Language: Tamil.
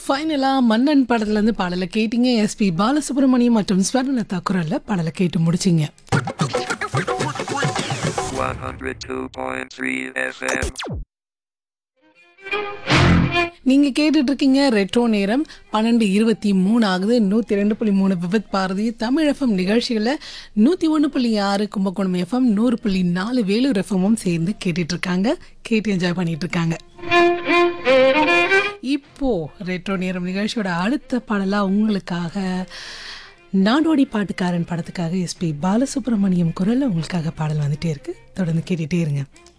ஃபைனலாக மன்னன் படத்துலேருந்து பாடலை கேட்டீங்க எஸ்பி பாலசுப்ரமணியம் மற்றும் ஸ்வர்ணலதா குரலில் பாடலை கேட்டு முடிச்சிங்க 102.3 FM. நீங்கள் கேட்டுட்டு இருக்கீங்க ரெட்ரோ நேரம் பன்னெண்டு இருபத்தி மூணு ஆகுது நூற்றி ரெண்டு புள்ளி மூணு விபத் பாரதி தமிழ் எஃப்எம் நிகழ்ச்சிகளில் நூற்றி ஒன்று புள்ளி ஆறு கும்பகோணம் எஃப்எம் நூறு புள்ளி நாலு வேலூர் எஃப்எம்மும் சேர்ந்து கேட்டுட்டு இருக்காங்க கேட்டு என்ஜாய் பண்ணிட்டு இருக்காங்க இப்போ ரெட்ரோ நேரம் நிகழ்ச்சியோட அடுத்த பாடலாக உங்களுக்காக நாடோடி பாட்டுக்காரன் படத்துக்காக எஸ்பி பாலசுப்ரமணியம் குரலில் உங்களுக்காக பாடல் வந்துட்டே இருக்கு தொடர்ந்து கேட்டுட்டே இருங்க